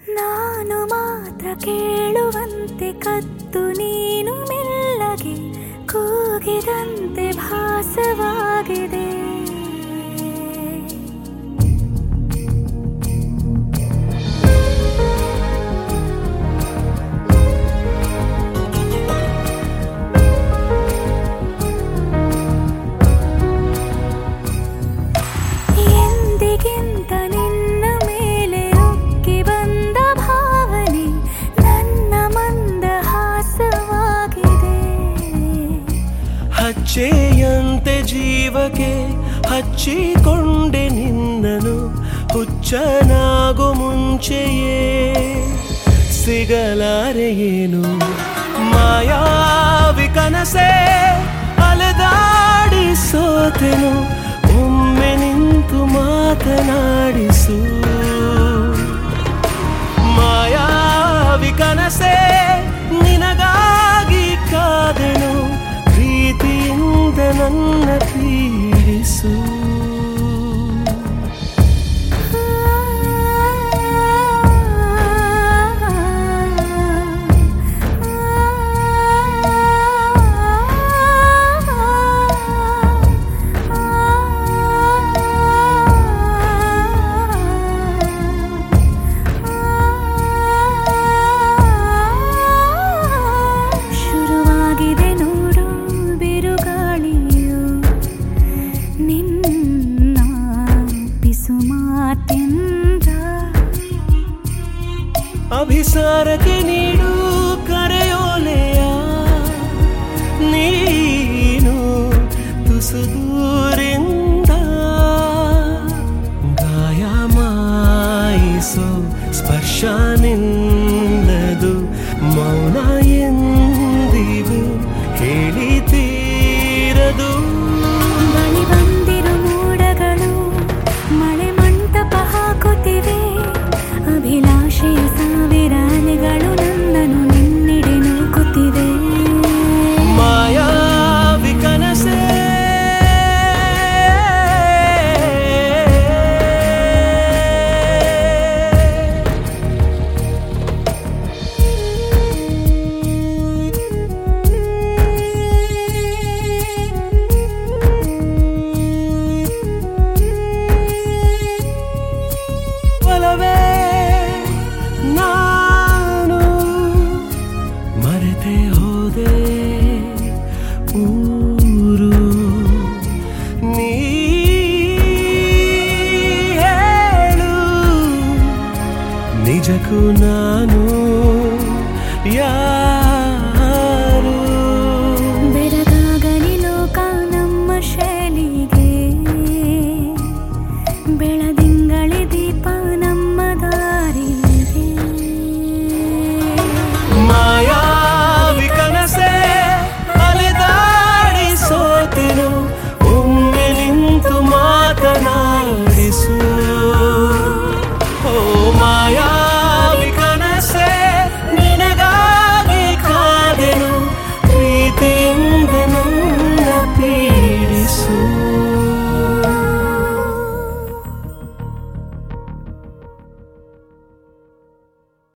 ನಾನು ಮಾತ್ರ ಕೇಳುವಂತೆ ಕತ್ತು ನೀನು ಮೆಲ್ಲಗೆ ಕೂಗಿದಂತೆ ಭಾಸವಾಗಿದೆ ಎಂದಿಗಿಂತ ನಿನ್ನ ಮೇಲೆ ಉಕ್ಕಿ ಬಂದ ಭಾವನೆ ನನ್ನ ಮಂದಹಾಸವಾಗಿದೆ ಹಚ್ಚೆಯಂತೆ ಜೀವಕ್ಕೆ ಹಚ್ಚಿಕೊಂಡೆ ನಿನ್ನನು ಹುಚ್ಚನಾಗು ಮುಂಚೆಯೇ ಸಿಗಲಾರೆ ಏನು ಮಾಯಾವಿ ಕನಸೆ ಅಲೆದಾಡಿ ಸೋತೆನು ಒಮ್ಮೆ ನಿಂತು ಮಾತನಾಡಿಸು ಮಾಯಾವಿ ಕನಸೆ ನಿನಗಾಗಿ ಕಾದೆನು ಪ್ರೀತಿಯಿಂದ ನನ್ನ ಪೀಡಿಸು ಶುರುವಾಗಿದೆ ನೋಡು ಬಿರುಗಾಳಿಯು ನಿನ್ನ ಪಿಸು ಮಾತಿಂದ ಅಭಿಸಾರಕ್ಕೆ ನೀಡು ಕರೆಯೋಲೆಯ ನೀನು ತುಸು ದೂರಿಂದ ಗಾಯ ಮಾಯಿಸೋ ಸ್ಪರ್ಶ ನಿನ್ನದು ಮೌನ ಎಂದಿಗೂ ಹೇಳಿ ತೀರದು ಬಳಿ ಬಂದಿರು ಮೋಡಗಳು ಮಳೆ ಮಂಟಪ ಹಾಕುತ್ತಿವೆ ಅಭಿಲಾಷೆಯ ಸಾವಿರ ಅಲೆಗಳು ನನ್ನನ್ನು ನಿನ್ನೆಡೆ ನೂಕುತ್ತಿವೆ ಮಾಯಾವಿ ಕನಸೆ ಒಲವೇ ನಾನು ಮರೆತೆ ಹೋದೆ ಊರು ನೀ ಹೇಳು ನಿಜಕ್ಕೂ ನಾನು ಯಾರು